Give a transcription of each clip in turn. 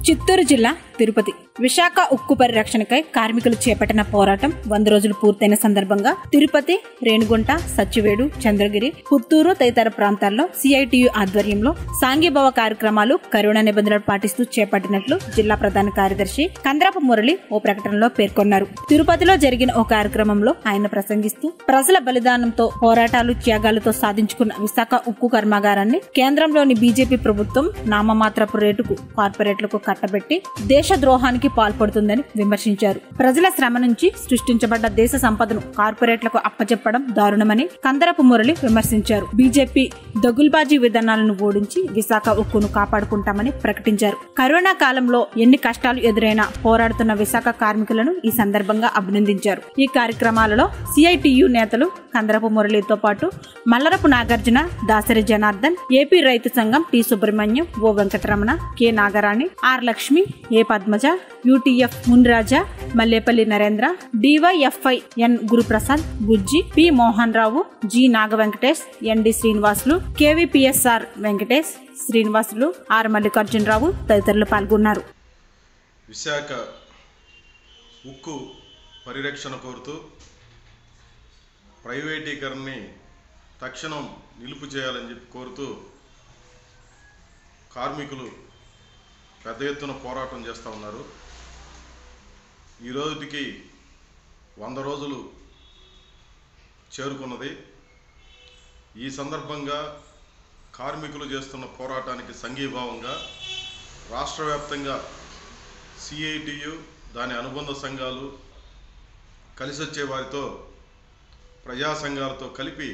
చిత్తూరు జిల్లా తిరుపతి విశాఖ ఉక్కు పరిరక్షణకై కార్మికులు చేపట్టిన పోరాటం వంద రోజులు పూర్తయిన సందర్భంగా తిరుపతి రేణిగుంట సచ్చివేడు చంద్రగిరి పుత్తూరు తదితర ప్రాంతాల్లో సిఐటియు ఆధ్వర్యంలో సాంఘీభావ కార్యక్రమాలు కరోనా నిబంధనలు పాటిస్తూ చేపట్టినట్లు జిల్లా ప్రధాన కార్యదర్శి కంద్రాపు మురళి ఓ ప్రకటనలో పేర్కొన్నారు తిరుపతిలో జరిగిన ఓ కార్యక్రమంలో ఆయన ప్రసంగిస్తూ ప్రజల బలిదానంతో పోరాటాలు త్యాగాలతో సాధించుకున్న విశాఖ ఉక్కు కర్మాగారాన్ని కేంద్రంలోని బీజేపీ ప్రభుత్వం నామమాత్రపు రేటుకు కార్పొరేట్లకు కట్టబెట్టి దేశ ద్రోహానికి పాల్పడుతుందని విమర్శించారు ప్రజల శ్రమ నుంచి సృష్టించబడ్డ దేశ సంపదను కార్పొరేట్లకు అప్పచెప్పడం దారుణమని కందరపు మురళి విమర్శించారు బీజేపీ దగుల్బాజీ విధానాలను ఓడించి విశాఖ ఉక్కును కాపాడుకుంటామని ప్రకటించారు కరోనా కాలంలో ఎన్ని కష్టాలు ఎదురైనా పోరాడుతున్న విశాఖ కార్మికులను ఈ సందర్భంగా అభినందించారు ఈ కార్యక్రమాలలో సిఐటియు నేతలు కందరపు మురళితో పాటు మల్లరపు నాగార్జున దాసరి జనార్దన్ ఏపీ రైతు సంఘం T Subrahmanyam O Venkataramana K Nagarani R Lakshmi A Padmaja UTF Munraja Mallepalli Narendra DYFI N Guruprasad Bujji P Mohan Rao G Naga Venkatesh ND Srinivasulu KVPS R Venkatesh Srinivasulu R Mallikarjunarao తదితరులు పాల్గొన్నారు విశాఖ ఉక్కు పరిరక్షణ కోరుతూ ప్రైవేటీకరణని తక్షణం నిలుపు చేయాలని చెప్పి కోరుతూ కార్మికులు పెద్ద ఎత్తున పోరాటం చేస్తూ ఉన్నారు ఈ రోజుకి వంద రోజులు చేరుకున్నది ఈ సందర్భంగా కార్మికులు చేస్తున్న పోరాటానికి సంఘీభావంగా రాష్ట్ర వ్యాప్తంగా సిఐటియు దాని అనుబంధ సంఘాలు కలిసి వచ్చే వారితో ప్రజా సంఘాలతో కలిపి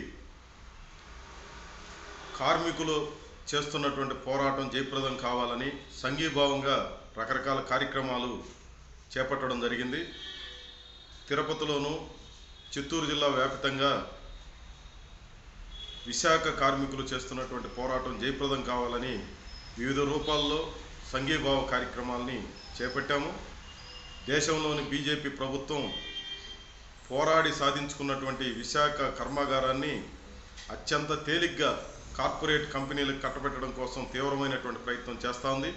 కార్మికులు చేస్తున్నటువంటి పోరాటం జయప్రదం కావాలని సంఘీభావంగా రకరకాల కార్యక్రమాలు చేపట్టడం జరిగింది తిరుపతిలోను చిత్తూరు జిల్లా వ్యాప్తంగా విశాఖ కార్మికులు చేస్తున్నటువంటి పోరాటం జయప్రదం కావాలని వివిధ రూపాల్లో సంఘీభావ కార్యక్రమాలని చేపట్టాము దేశంలోని బీజేపీ ప్రభుత్వం పోరాడి సాధించుకున్నటువంటి విశాఖ కర్మాగారాన్ని అత్యంత తేలిగ్గా కార్పొరేట్ కంపెనీలకు కట్టబెట్టడం కోసం తీవ్రమైనటువంటి ప్రయత్నం చేస్తూ ఉంది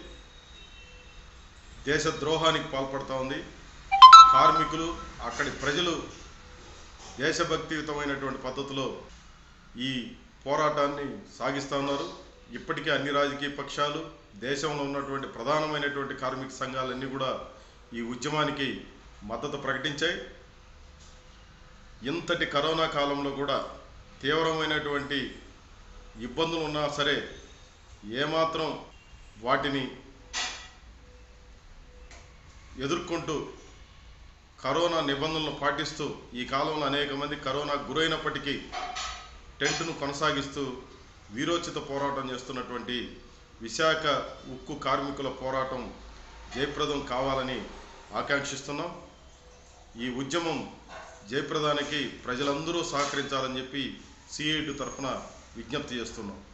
దేశ ద్రోహానికి పాల్పడుతూ ఉంది కార్మికులు అక్కడి ప్రజలు దేశభక్తియుతమైనటువంటి పద్ధతిలో ఈ పోరాటాన్ని సాగిస్తూ ఉన్నారు ఇప్పటికే అన్ని రాజకీయ పక్షాలు దేశంలో ఉన్నటువంటి ప్రధానమైనటువంటి కార్మిక సంఘాలన్నీ కూడా ఈ ఉద్యమానికి మద్దతు ప్రకటించాయి ఇంతటి కరోనా కాలంలో కూడా తీవ్రమైనటువంటి ఇబ్బందులు ఉన్నా సరే ఏమాత్రం వాటిని ఎదుర్కొంటూ కరోనా నిబంధనలు పాటిస్తూ ఈ కాలంలో అనేక మంది కరోనా గురైనప్పటికీ టెంట్ను కొనసాగిస్తూ వీరోచిత పోరాటం చేస్తున్నటువంటి విశాఖ ఉక్కు కార్మికుల పోరాటం జయప్రదం కావాలని ఆకాంక్షిస్తున్నాం ఈ ఉద్యమం జయప్రదానికి ప్రజలందరూ సహకరించాలని చెప్పి సిఐటి తరఫున విజ్ఞప్తి చేస్తున్నాం